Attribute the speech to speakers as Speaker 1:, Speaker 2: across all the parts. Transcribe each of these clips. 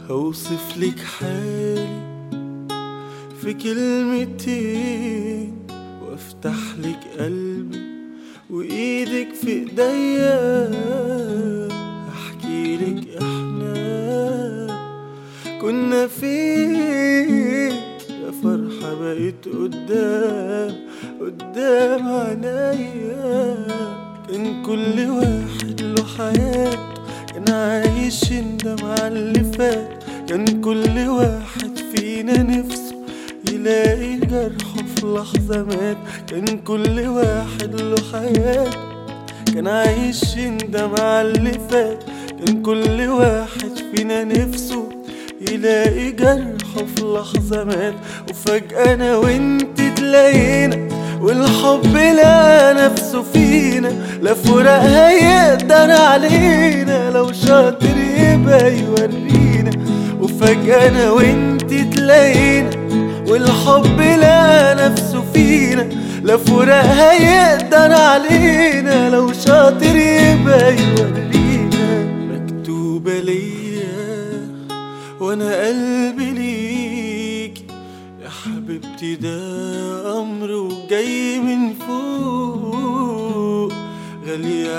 Speaker 1: هوصف لك حالي في كلمتين وافتح لك قلبي وايدك في ايديا احكي لك احنا كنا فين يا فرحة بقيت قدام قدام عينيا كان كل واحد له حياته كان عايش يندم على اللي فات كان كل واحد فينا نفسه يلاقي جرحه في لحظة مات كان كل واحد له حياته كان عايش يندم على اللي فات كان كل واحد فينا نفسه يلاقي جرحه في لحظة مات وفجأة أنا وانت تلاقينا والحب لقى نفسه فينا لا فراق هيقدر علينا لو شاطر يبقى يورينا وفجأة أنا وانت تلاقينا والحب لقى نفسه فينا لا فراق هيقدر علينا لو شاطر يبقى يورينا مكتوبة ليا وانا قلبي ليك يا حبيبتي ده امر وجاي من فوق غالية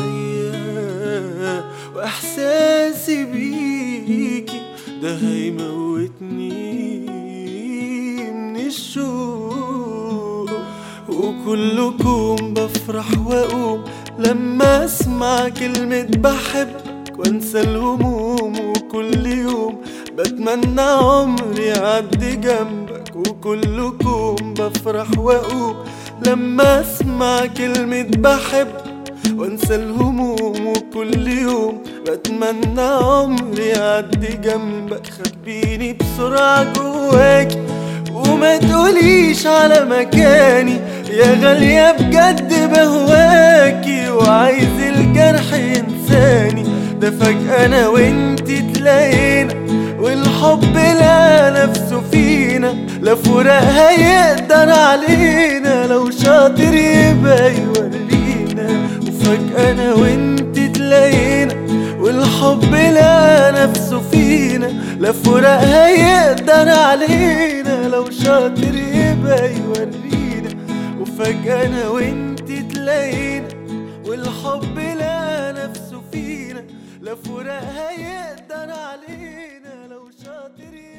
Speaker 1: عليا واحساسي بيكي ده هيموتني من الشوق وكلكم بفرح واقوم لما اسمع كلمة بحبك وانسى الهموم وكل يوم بتمنى عمري يعدي جنبك وكلكم بفرح واقوم لما اسمع كلمة بحبك وانسى الهموم وكل يوم بتمنى عمري يعدي جنبك خبيني بسرعة جواك وما تقوليش على مكاني يا غالية بجد بهواكي وعايز الجرح ينساني ده فجأة أنا وانتي تلاقينا والحب لقى نفسه فينا لا فراق هيقدر علينا لو شاطر يبقى يورينا وفجأة أنا وانتي تلاقينا والحب لقى نفسه فينا لا فراق هيقدر علينا لو شاطر يبقى يورينا وفجأة أنا وانتي تلاقينا والحب لقى نفسه فينا لا فراق هيقدر علينا لو شاطر يبقى